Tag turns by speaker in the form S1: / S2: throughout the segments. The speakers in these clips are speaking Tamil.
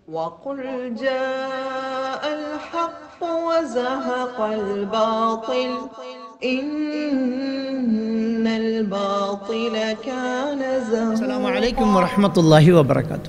S1: وقل جاء الحق وزهق الباطل إن الباطل كان
S2: அஸ்ஸலாமு
S1: زهوقا
S2: அலைக்கும் வரஹ்மத்துல்லாஹி வபரகாத்து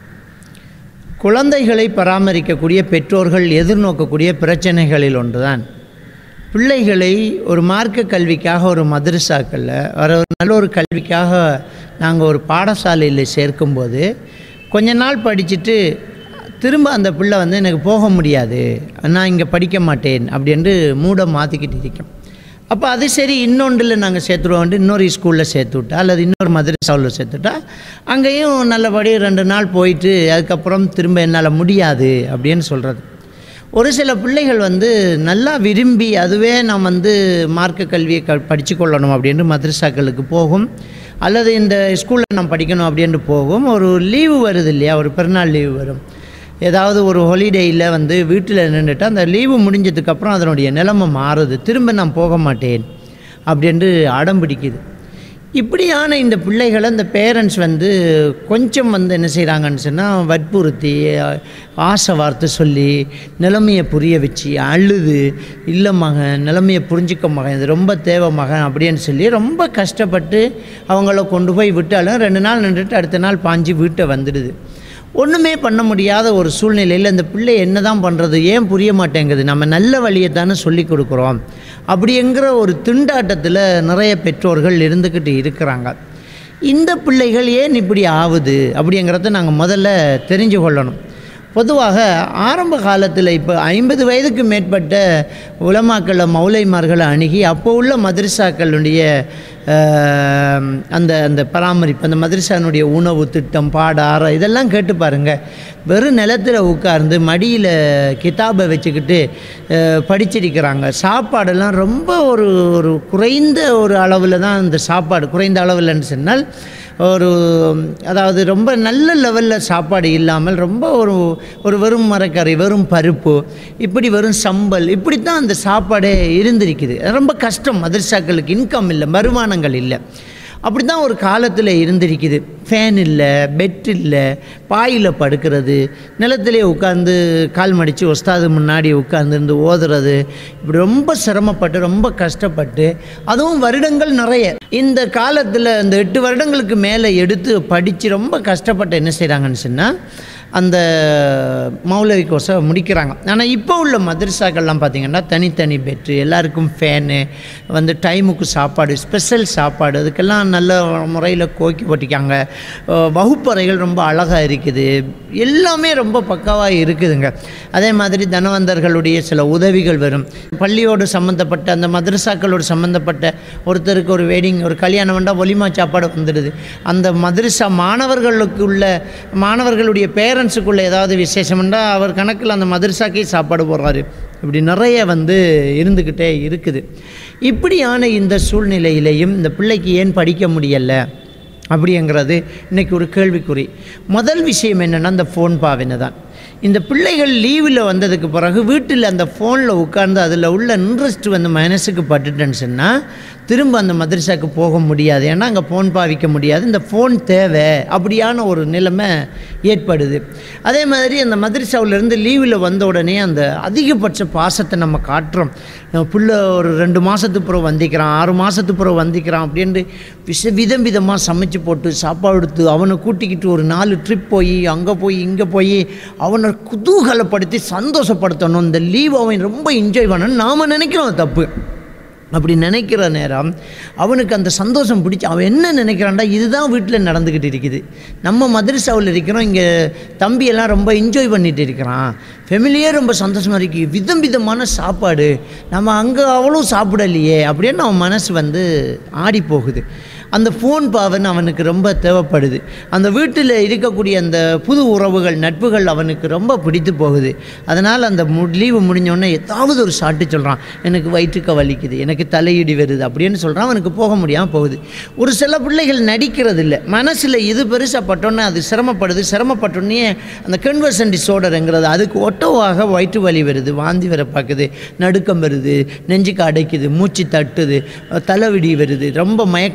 S2: குழந்தைகளை பராமரிக்கக்கூடிய பெற்றோர்கள் எதிர்நோக்கக்கூடிய பிரச்சனைகளில் ஒன்றுதான் பிள்ளைகளை ஒரு மார்க்க கல்விக்காக ஒரு மதரசாக்களில் ஒரு நல்ல ஒரு கல்விக்காக நாங்கள் ஒரு பாடசாலையில் சேர்க்கும்போது கொஞ்ச நாள் படிச்சுட்டு திரும்ப அந்த பிள்ளை வந்து எனக்கு போக முடியாது நான் இங்கே படிக்க மாட்டேன் அப்படின்ட்டு மூட மாற்றிக்கிட்டு இருக்கேன் அப்போ அது சரி இன்னொன்றில் நாங்கள் சேர்த்துருவோம் இன்னொரு ஸ்கூலில் சேர்த்து விட்டா அல்லது இன்னொரு மதரசாவில் சேர்த்துட்டா அங்கேயும் நல்லபடி ரெண்டு நாள் போயிட்டு அதுக்கப்புறம் திரும்ப என்னால் முடியாது அப்படின்னு சொல்கிறது ஒரு சில பிள்ளைகள் வந்து நல்லா விரும்பி அதுவே நான் வந்து மார்க்க கல்வியை க படித்து கொள்ளணும் அப்படின்ட்டு மதரசாக்களுக்கு போகும் அல்லது இந்த ஸ்கூலில் நான் படிக்கணும் அப்படின்ட்டு போகும் ஒரு லீவு வருது இல்லையா ஒரு பிறநாள் லீவு வரும் ஏதாவது ஒரு ஹாலிடேயில் வந்து வீட்டில் நின்றுட்டு அந்த லீவு முடிஞ்சதுக்கப்புறம் அதனுடைய நிலைமை மாறுது திரும்ப நான் போக மாட்டேன் அப்படின்ட்டு அடம் பிடிக்குது இப்படியான இந்த பிள்ளைகளை இந்த பேரண்ட்ஸ் வந்து கொஞ்சம் வந்து என்ன செய்கிறாங்கன்னு சொன்னால் வற்புறுத்தி ஆசை வார்த்தை சொல்லி நிலைமையை புரிய வச்சு அழுது இல்லை மகன் நிலைமையை புரிஞ்சுக்க மகன் இது ரொம்ப தேவை மகன் அப்படின்னு சொல்லி ரொம்ப கஷ்டப்பட்டு அவங்கள கொண்டு போய் விட்டாலும் ரெண்டு நாள் நின்றுட்டு அடுத்த நாள் பாஞ்சு வீட்டை வந்துடுது ஒன்றுமே பண்ண முடியாத ஒரு சூழ்நிலையில் இந்த பிள்ளை என்ன தான் பண்ணுறது ஏன் புரிய மாட்டேங்குது நம்ம நல்ல வழியை தானே சொல்லி கொடுக்குறோம் அப்படிங்கிற ஒரு திண்டாட்டத்தில் நிறைய பெற்றோர்கள் இருந்துக்கிட்டு இருக்கிறாங்க இந்த பிள்ளைகள் ஏன் இப்படி ஆகுது அப்படிங்கிறத நாங்கள் முதல்ல தெரிஞ்சு கொள்ளணும் பொதுவாக ஆரம்ப காலத்தில் இப்போ ஐம்பது வயதுக்கு மேற்பட்ட உலமாக்களை மௌலைமார்களை அணுகி அப்போ உள்ள மதரசாக்களுடைய ஆஹ், அந்த அந்த பராமரிப்பு அந்த மதரசானுடைய உணவு திட்டம் பாட ஆற இதெல்லாம் கேட்டு பாருங்கள் வெறும் நிலத்தில் உட்கார்ந்து மடியில் கிதாபை வச்சுக்கிட்டு ஆஹ், படிச்சிருக்கிறாங்க சாப்பாடெல்லாம் ரொம்ப ஒரு ஒரு குறைந்த ஒரு அளவில் தான் இந்த சாப்பாடு குறைந்த அளவில்னு சொன்னால் ஒரு அதாவது ரொம்ப நல்ல லெவலில் சாப்பாடு இல்லாமல் ரொம்ப ஒரு ஒரு வெறும் மரக்கறி வெறும் பருப்பு இப்படி வெறும் சம்பல் இப்படி தான் அந்த சாப்பாடே இருந்திருக்குது ரொம்ப கஷ்டம் மதரசாக்களுக்கு இன்கம் இல்லை வருமானங்கள் இல்லை அப்படி தான் ஒரு காலத்தில் இருந்திருக்குது ஃபேன் இல்லை பெட் இல்லை பாயில் படுக்கிறது நிலத்திலே உட்காந்து கால் மடித்து ஒஸ்தாது முன்னாடி உட்காந்துருந்து ஓதுறது இப்படி ரொம்ப சிரமப்பட்டு ரொம்ப கஷ்டப்பட்டு அதுவும் வருடங்கள் நிறைய இந்த காலத்தில் இந்த எட்டு வருடங்களுக்கு மேலே எடுத்து படித்து ரொம்ப கஷ்டப்பட்டு என்ன செய்கிறாங்கன்னு சொன்னால் அந்த மௌலவி கோர்ஸை முடிக்கிறாங்க ஆனால் இப்போ உள்ள மதரசாக்கள்லாம் பார்த்திங்கன்னா தனித்தனி பெட்ரு எல்லாருக்கும் ஃபேனு வந்து டைமுக்கு சாப்பாடு ஸ்பெஷல் சாப்பாடு அதுக்கெல்லாம் நல்ல முறையில் கோக்கி போட்டிக்காங்க அஹ் வகுப்பறைகள் ரொம்ப அழகாக இருக்குது எல்லாமே ரொம்ப பக்காவாக இருக்குதுங்க அதே மாதிரி தனவந்தர்களுடைய சில உதவிகள் வரும் பள்ளியோடு சம்மந்தப்பட்ட அந்த மதரசாக்களோடு சம்மந்தப்பட்ட ஒருத்தருக்கு ஒரு வெட்டிங் ஒரு கல்யாணம் வேண்டாம் ஒலிமா சாப்பாடு வந்துடுது அந்த மதரசா மாணவர்களுக்கு உள்ள மாணவர்களுடைய பேரண்ட்ஸுக்குள்ள ஏதாவது விசேஷம்னா அவர் கணக்கில் அந்த மதரசாக்கே சாப்பாடு போடுறாரு இப்படி நிறைய வந்து இருந்துக்கிட்டே இருக்குது இப்படியான இந்த சூழ்நிலையிலையும் இந்த பிள்ளைக்கு ஏன் படிக்க முடியலை அப்படிங்கிறது இன்றைக்கி ஒரு கேள்விக்குறி முதல் விஷயம் என்னென்னா இந்த ஃபோன் பாவினை தான் இந்த பிள்ளைகள் லீவில் வந்ததுக்கு பிறகு வீட்டில் அந்த ஃபோனில் உட்கார்ந்து அதில் உள்ள இன்ட்ரெஸ்ட் வந்து மனசுக்கு பட்டுட்டேன்னு சொன்னால் திரும்ப அந்த மதரசாக்கு போக முடியாது ஏன்னா அங்கே ஃபோன் பாவிக்க முடியாது இந்த ஃபோன் தேவை அப்படியான ஒரு நிலைமை ஏற்படுது அதே மாதிரி அந்த மதரசாவிலேருந்து லீவில் வந்த உடனே அந்த அதிகபட்ச பாசத்தை நம்ம காட்டுறோம் நம்ம புள்ள ஒரு ரெண்டு மாதத்துக்கு பிறகு வந்திக்கிறான் ஆறு மாதத்துக்கு பிறகு வந்திக்கிறான் அப்படின்ட்டு விஷ விதம் விதமாக சமைச்சு போட்டு சாப்பாடு எடுத்து அவனை கூட்டிக்கிட்டு ஒரு நாலு ட்ரிப் போய் அங்கே போய் இங்கே போய் அவனை குதூகலப்படுத்தி சந்தோஷப்படுத்தணும் இந்த லீவ் அவன் ரொம்ப என்ஜாய் பண்ணணும் நாம் நினைக்கிறோம் அது தப்பு அப்படி நினைக்கிற நேரம் அவனுக்கு அந்த சந்தோஷம் பிடிச்சி அவன் என்ன நினைக்கிறான்டா இதுதான் வீட்டில் நடந்துக்கிட்டு இருக்குது நம்ம மதரசாவில் இருக்கிறோம் இங்கே தம்பியெல்லாம் ரொம்ப என்ஜாய் பண்ணிட்டு இருக்கிறான் ஃபெமிலியே ரொம்ப சந்தோஷமாக இருக்கு விதம் விதமான சாப்பாடு நம்ம அங்கே அவ்வளோ சாப்பிடலையே அப்படின்னு அவன் மனசு வந்து ஆடி போகுது அந்த ஃபோன் பாவன் அவனுக்கு ரொம்ப தேவைப்படுது அந்த வீட்டில் இருக்கக்கூடிய அந்த புது உறவுகள் நட்புகள் அவனுக்கு ரொம்ப பிடித்து போகுது அதனால் அந்த மு லீவு முடிஞ்சோடனே ஏதாவது ஒரு சாட்டு சொல்கிறான் எனக்கு வயிற்றுக்க வலிக்குது எனக்கு தலையிடி வருது அப்படின்னு சொல்கிறான் அவனுக்கு போக முடியாமல் போகுது ஒரு சில பிள்ளைகள் நடிக்கிறது இல்லை மனசில் இது பெருசாக பட்டோன்னே அது சிரமப்படுது சிரமப்பட்டோன்னே அந்த கன்வர்சன் டிஸார்டருங்கிறது அதுக்கு ஒட்டோவாக வயிற்று வலி வருது வாந்தி வர பார்க்குது நடுக்கம் வருது நெஞ்சுக்கு அடைக்குது மூச்சு தட்டுது தலைவிடி வருது ரொம்ப மயக்கம் வருது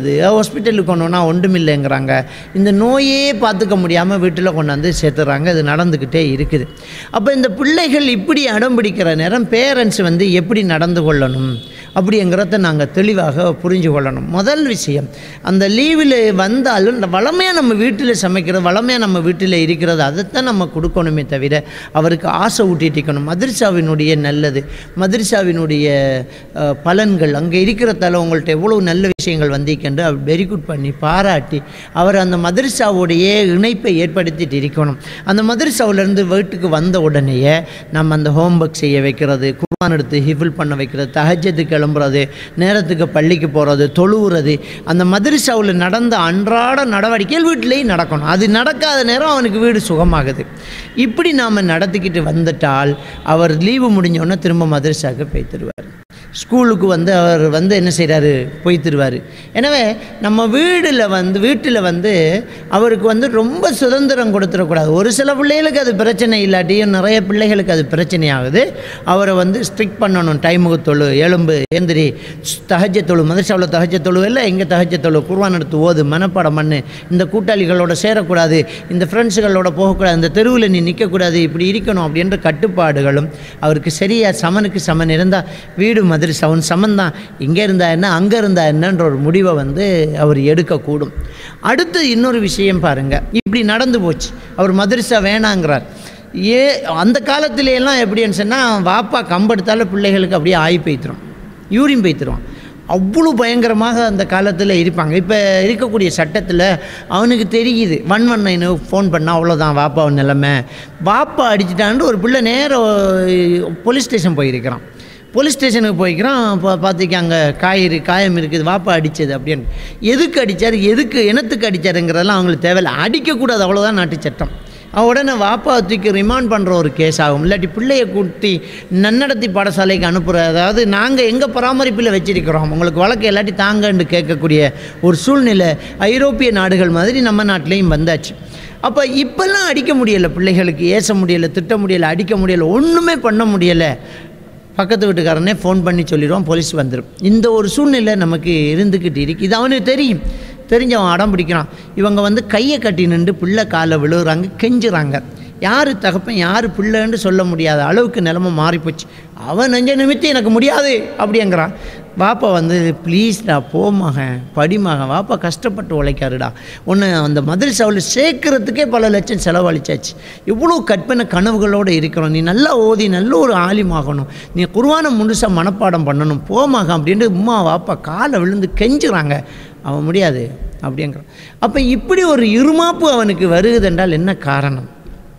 S2: வருது ஹாஸ்பிட்டலுக்கு கொண்டோன்னா ஒன்றுமில்லைங்கிறாங்க இந்த நோயே பார்த்துக்க முடியாமல் வீட்டில் கொண்டாந்து சேர்த்துறாங்க இது நடந்துக்கிட்டே இருக்குது அப்போ இந்த பிள்ளைகள் இப்படி அடம் பிடிக்கிற நேரம் பேரண்ட்ஸ் வந்து எப்படி நடந்து கொள்ளணும் அப்படிங்கிறத நாங்கள் தெளிவாக புரிஞ்சு கொள்ளணும் முதல் விஷயம் அந்த லீவில் வந்தாலும் இந்த வளமையாக நம்ம வீட்டில் சமைக்கிறது வளமையாக நம்ம வீட்டில் இருக்கிறது அதைத்தான் நம்ம கொடுக்கணுமே தவிர அவருக்கு ஆசை ஊட்டிட்டிக்கணும் மதர்சாவினுடைய நல்லது மதர்சாவினுடைய அஹ், பலன்கள் அங்கே இருக்கிறதால உங்கள்கிட்ட எவ்வளோ நல்ல விஷயங்கள் வந்திருக்கின்ற அவர் வெரி குட் பண்ணி பாராட்டி அவர் அந்த மதர்சாவுடைய இணைப்பை ஏற்படுத்திட்டு இருக்கணும் அந்த மதர்சாவிலேருந்து வீட்டுக்கு வந்த உடனேயே நம்ம அந்த ஹோம்ஒர்க் செய்ய வைக்கிறது குர்பான் எடுத்து ஹிஃபில் பண்ண வைக்கிறது தஹஜத்துக்கு கிளம்புறது நேரத்துக்கு பள்ளிக்கு போகிறது தொழுவுறது அந்த மதரசாவில் நடந்த அன்றாட நடவடிக்கைகள் வீட்டிலேயும் நடக்கணும் அது நடக்காத நேரம் அவனுக்கு வீடு சுகமாகுது இப்படி நாம் நடத்திக்கிட்டு வந்துட்டால் அவர் லீவு முடிஞ்சோடனே திரும்ப மதரசாவுக்கு போய் தருவார் ஸ்கூலுக்கு வந்து அவர் வந்து என்ன செய்கிறாரு போய் தருவார் எனவே நம்ம வீடில் வந்து வீட்டில் வந்து அவருக்கு வந்து ரொம்ப சுதந்திரம் கொடுத்துடக்கூடாது ஒரு சில பிள்ளைகளுக்கு அது பிரச்சனை இல்லாட்டியும் நிறைய பிள்ளைகளுக்கு அது பிரச்சனை ஆகுது அவரை வந்து ஸ்ட்ரிக் பண்ணணும் டைமுக்கு தொழு எலும்பு ஏந்திரி தகஜ தொழு மதரசாவில் தகஜ தொழு இல்லை எங்கே தகஜ தொழு குர்வான் எடுத்து ஓது மனப்பாடம் பண்ணு இந்த கூட்டாளிகளோட சேரக்கூடாது இந்த ஃப்ரெண்ட்ஸுகளோட போகக்கூடாது இந்த தெருவில் நீ நிற்கக்கூடாது இப்படி இருக்கணும் அப்படின்ற கட்டுப்பாடுகளும் அவருக்கு சரியா சமனுக்கு சமன் இருந்தால் வீடு மதுரசா அவன் சமன் தான் இங்கே இருந்தா என்ன அங்கே இருந்தா என்னன்ற ஒரு முடிவை வந்து அவர் எடுக்கக்கூடும் அடுத்து இன்னொரு விஷயம் பாருங்கள் இப்படி நடந்து போச்சு அவர் மதுரசா வேணாங்கிறார் ஏ அந்த காலத்துல எல்லாம் எப்படின்னு சொன்னால் வாப்பா கம்பெடுத்தாலும் பிள்ளைகளுக்கு அப்படியே ஆகி போய்த்துரும் யூரின் போய்த்துருவான் அவ்வளோ பயங்கரமாக அந்த காலத்தில் இருப்பாங்க இப்போ இருக்கக்கூடிய சட்டத்தில் அவனுக்கு தெரியுது ஒன் ஒன் நைனு ஃபோன் பண்ணால் அவ்வளோதான் வாப்பாவின் நிலைமை வாப்பா அடிச்சிட்டான்ட்டு ஒரு பிள்ளை நேரம் போலீஸ் ஸ்டேஷன் போயிருக்கிறான் போலீஸ் ஸ்டேஷனுக்கு போய்க்கிறான் இப்போ பார்த்துக்க அங்கே காயிரு காயம் இருக்குது வாப்பா அடித்தது அப்படின்னு எதுக்கு அடித்தார் எதுக்கு இனத்துக்கு அடித்தாருங்கிறதெல்லாம் அவங்களுக்கு தேவையில்லை அடிக்கக்கூடாது அவ்வளோதான் நாட்டு சட்டம் அவன் உடனே வாப்பா தூக்கி ரிமாண்ட் பண்ணுற ஒரு கேஸ் ஆகும் இல்லாட்டி பிள்ளையை கூட்டி நன்னடத்தி பாடசாலைக்கு அனுப்புகிற அதாவது நாங்கள் எங்கள் பராமரிப்பில் வச்சிருக்கிறோம் உங்களுக்கு வழக்கு இல்லாட்டி தாங்கன்னு கேட்கக்கூடிய ஒரு சூழ்நிலை ஐரோப்பிய நாடுகள் மாதிரி நம்ம நாட்டிலையும் வந்தாச்சு அப்போ இப்போல்லாம் அடிக்க முடியலை பிள்ளைகளுக்கு ஏச முடியலை திட்ட முடியலை அடிக்க முடியலை ஒன்றுமே பண்ண முடியலை பக்கத்து வீட்டுக்காரனே ஃபோன் பண்ணி சொல்லிடுவான் போலீஸ் வந்துடும் இந்த ஒரு சூழ்நிலை நமக்கு இருந்துக்கிட்டு இருக்கு இது அவனுக்கு தெரியும் தெரிஞ்சு அவன் அடம் பிடிக்கிறான் இவங்க வந்து கையை கட்டி நின்று பிள்ளை காலை விழுகுறாங்க கெஞ்சுறாங்க யார் தகப்பன் யார் பிள்ளைன்னு சொல்ல முடியாத அளவுக்கு நிலமை மாறிப்போச்சு அவன் நெஞ்ச நிமித்தி எனக்கு முடியாது அப்படிங்கிறான் வாப்பா வந்து ப்ளீஸ்டா போ மகன் படி மகன் வாப்பா கஷ்டப்பட்டு உழைக்காருடா உன்னை அந்த மதுரசாவில் சேர்க்கறதுக்கே பல லட்சம் செலவழிச்சாச்சு இவ்வளோ கற்பனை கனவுகளோடு இருக்கிறோம் நீ நல்லா ஓதி நல்ல ஒரு ஆலிமாகணும் நீ குருவான முழுசாக மனப்பாடம் பண்ணணும் போ மகன் அப்படின்ட்டு உமா வாப்பா காலை விழுந்து கெஞ்சுறாங்க அவன் முடியாது அப்படிங்கிறான் அப்போ இப்படி ஒரு இருமாப்பு அவனுக்கு வருகுதென்றால் என்ன காரணம்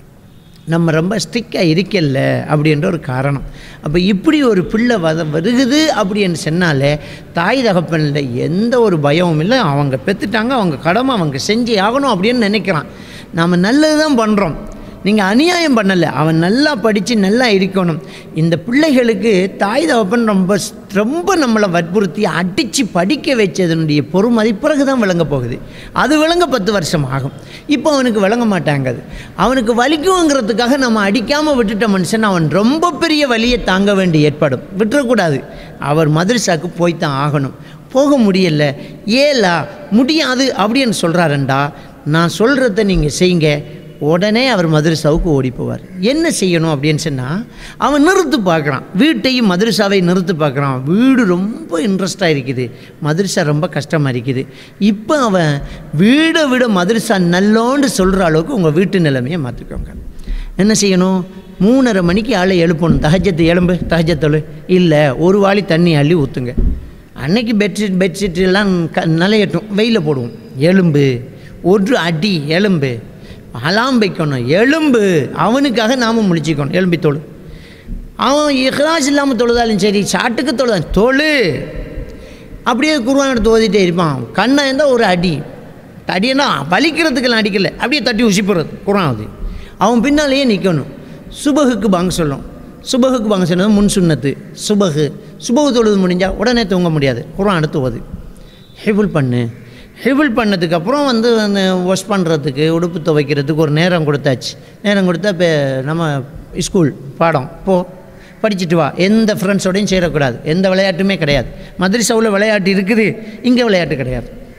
S2: நம்ம ரொம்ப ஸ்ட்ரிக்டாக இருக்கல அப்படின்ற ஒரு காரணம் அப்போ இப்படி ஒரு பிள்ளை வத வருகுது அப்படின்னு சொன்னாலே தாய் தகப்பனில் எந்த ஒரு பயமும் இல்லை அவங்க பெற்றுட்டாங்க அவங்க கடமை அவங்க செஞ்சு ஆகணும் அப்படின்னு நினைக்கிறான் நாம் நல்லது தான் பண்ணுறோம் நீங்கள் அநியாயம் பண்ணலை அவன் நல்லா படித்து நல்லா இருக்கணும் இந்த பிள்ளைகளுக்கு தாய் தகப்பன் ரொம்ப ரொம்ப நம்மளை வற்புறுத்தி அடித்து படிக்க வச்சதனுடைய பொறுமதி பிறகு தான் விளங்க போகுது அது விளங்க பத்து வருஷம் ஆகும் இப்போ அவனுக்கு விளங்க மாட்டாங்க அது அவனுக்கு வலிக்குங்கிறதுக்காக நம்ம அடிக்காமல் விட்டுட்ட மனுஷன் அவன் ரொம்ப பெரிய வலியை தாங்க வேண்டி ஏற்படும் விட்டுறக்கூடாது அவர் மதுரசாக்கு போய்த்தான் ஆகணும் போக முடியல ஏலா முடியாது அப்படின்னு சொல்கிறாருண்டா நான் சொல்கிறத நீங்கள் செய்யுங்க உடனே அவர் மதுரசாவுக்கு ஓடி போவார் என்ன செய்யணும் அப்படின்னு சொன்னால் அவன் நிறுத்து பார்க்குறான் வீட்டையும் மதுரசாவை நிறுத்து பார்க்குறான் வீடு ரொம்ப இன்ட்ரெஸ்டாக இருக்குது மதுரசா ரொம்ப கஷ்டமாக இருக்குது இப்போ அவன் வீடை விட மதுரசா நல்லோன்னு சொல்கிற அளவுக்கு உங்கள் வீட்டு நிலைமையை மாற்றிக்கோங்க என்ன செய்யணும் மூணரை மணிக்கு ஆளை எழுப்பணும் தகஜத்து எலும்பு தகஜத்தொழு இல்லை ஒரு வாளி தண்ணி அள்ளி ஊற்றுங்க அன்னைக்கு பெட்ஷீட் பெட்ஷீட் எல்லாம் க நலையட்டும் வெயில போடுவோம் எலும்பு ஒரு அடி எலும்பு அலாம் வைக்கணும் எலும்பு அவனுக்காக நாம முழிச்சிக்கணும் எலும்பி தொழு அவன் இஹ்லாஸ் இல்லாமல் தொழுதாலும் சரி சாட்டுக்கு தொழுதான் தொழு அப்படியே குருவான் எடுத்து ஓதிட்டே இருப்பான் கண்ணை இருந்தால் ஒரு அடி அடினா வலிக்கிறதுக்கெல்லாம் அடிக்கல அப்படியே தட்டி உசிப்புறது குரான் ஓதி அவன் பின்னாலேயே நிற்கணும் சுபகுக்கு பாங்க சொல்லணும் சுபகுக்கு பாங்க சொன்னது முன் சுண்ணத்து சுபகு சுபகு தொழுது முடிஞ்சால் உடனே தூங்க முடியாது குரான் எடுத்து ஓது ஹெபுல் பண்ணு ஹெபுல் பண்ணதுக்கப்புறம் வந்து வாஷ் பண்ணுறதுக்கு உடுப்பு துவைக்கிறதுக்கு ஒரு நேரம் கொடுத்தாச்சு நேரம் கொடுத்தா இப்போ நம்ம ஸ்கூல் பாடம் போ படிச்சுட்டு வா எந்த ஃப்ரெண்ட்ஸோடையும் சேரக்கூடாது எந்த விளையாட்டுமே கிடையாது மதுரசாவில் விளையாட்டு இருக்குது இங்கே விளையாட்டு கிடையாது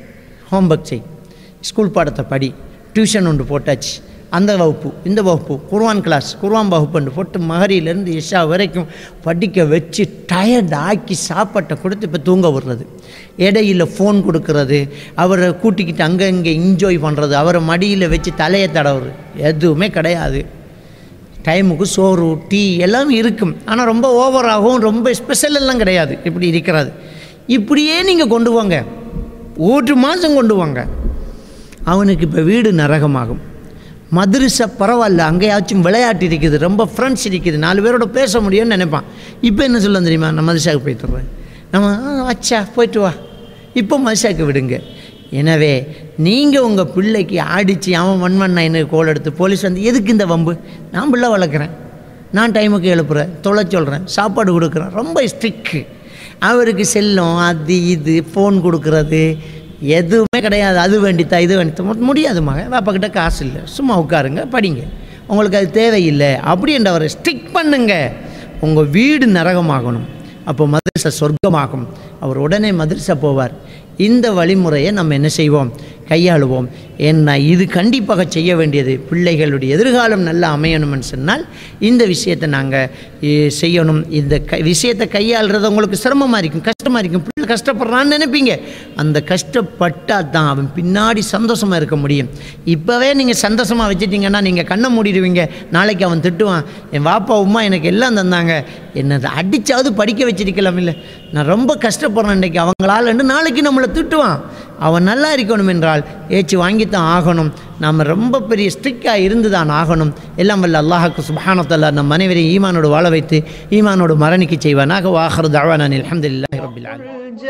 S2: ஹோம்ஒர்க் செய் ஸ்கூல் பாடத்தை படி டியூஷன் ஒன்று போட்டாச்சு அந்த வகுப்பு இந்த வகுப்பு குர்ஆன் கிளாஸ் குர்ஆன் வகுப்புன்னு போட்டு மகரியிலேருந்து இஷா வரைக்கும் படிக்க வச்சு டயர்ட் ஆக்கி சாப்பாட்டை கொடுத்து இப்போ தூங்க விடுறது இடையில ஃபோன் கொடுக்கறது அவரை கூட்டிக்கிட்டு அங்கே இங்கே என்ஜாய் பண்ணுறது அவரை மடியில் வச்சு தலையை தடவுறது எதுவுமே கிடையாது டைமுக்கு சோறு டீ எல்லாம் இருக்கும் ஆனால் ரொம்ப ஓவராகவும் ரொம்ப ஸ்பெஷல் எல்லாம் கிடையாது இப்படி இருக்கிறது இப்படியே நீங்கள் கொண்டு வாங்க ஒரு மாதம் கொண்டு வாங்க அவனுக்கு இப்போ வீடு நரகமாகும் மதுரசை பரவாயில்ல அங்கேயாச்சும் விளையாட்டு இருக்குது ரொம்ப ஃப்ரெண்ட்ஸ் இருக்குது நாலு பேரோட பேச முடியும்னு நினைப்பான் இப்போ என்ன சொல்ல தெரியுமா நான் மதுரசாவுக்கு போயிட்டு வரேன் நம்ம "ஆ, அச்சா போயிட்டு வா இப்போ மதுசாக்கு விடுங்க எனவே நீங்கள் உங்கள் பிள்ளைக்கு ஆடிச்சு அவன் ஒன் ஒன் நைனு கோல் எடுத்து போலீஸ் வந்து எதுக்கு இந்த வம்பு நான் பிள்ளை வளர்க்குறேன் நான் டைமுக்கு எழுப்புறேன் தொலை சொல்கிறேன் சாப்பாடு கொடுக்குறேன் ரொம்ப ஸ்ட்ரிக்கு அவருக்கு செல்லம் அது இது ஃபோன் கொடுக்குறது எதுவுமே கிடையாது அது வேண்டித்தா இது வேண்டித்தா முடியாது மகன் பாப்பா கிட்ட காசு இல்லை சும்மா உட்காருங்க படிங்க உங்களுக்கு அது தேவையில்லை அப்படின்றவரை ஸ்டிக் பண்ணுங்க உங்கள் வீடு நரகமாகணும் அப்போ மதரசா சொர்க்கமாகும் அவர் உடனே மதரசா போவார் இந்த வழிமுறையை நம்ம என்ன செய்வோம் கையாளுவோம் ஏன்னா இது கண்டிப்பாக செய்ய வேண்டியது பிள்ளைகளுடைய எதிர்காலம் நல்லா அமையணும்னு சொன்னால் இந்த விஷயத்தை நாங்கள் செய்யணும் இந்த க விஷயத்தை கையாளுறது உங்களுக்கு சிரமமாக இருக்கும் கஷ்டமாக இருக்கும் பிள்ளை கஷ்டப்படுறான்னு நினைப்பீங்க அந்த கஷ்டப்பட்டால் தான் அவன் பின்னாடி சந்தோஷமாக இருக்க முடியும் இப்போவே நீங்கள் சந்தோஷமாக வச்சுட்டீங்கன்னா நீங்கள் கண்ணை மூடிடுவீங்க நாளைக்கு அவன் திட்டுவான் என் வாப்பா உமா எனக்கு எல்லாம் தந்தாங்க என்னை அடிச்சாவது படிக்க வச்சிருக்கலாம் இல்லை நான் ரொம்ப கஷ்டப்படுறேன் இன்றைக்கி அவங்களாலன்னு நாளைக்கு நம்மளை திட்டுவான் அவன் நல்லா இருக்கணும் என்றால் ஏச்சு வாங்கித்தான் ஆகணும் நாம் ரொம்ப பெரிய ஸ்ட்ரிக்டாக இருந்து தான் ஆகணும் எல்லாம் வல்ல அல்லாஹுக்கு சுபஹானத்தல்லா நம் அனைவரையும் ஈமானோடு வாழ வைத்து ஈமானோடு மரணிக்க செய்வானாக வாஹர் தவானான் அல்ஹம்துலில்லாஹி ரப்பில் ஆலமீன்
S1: قل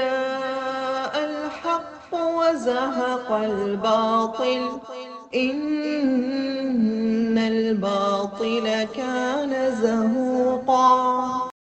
S1: جاء الحق وزهق الباطل إن الباطل كان زهوقا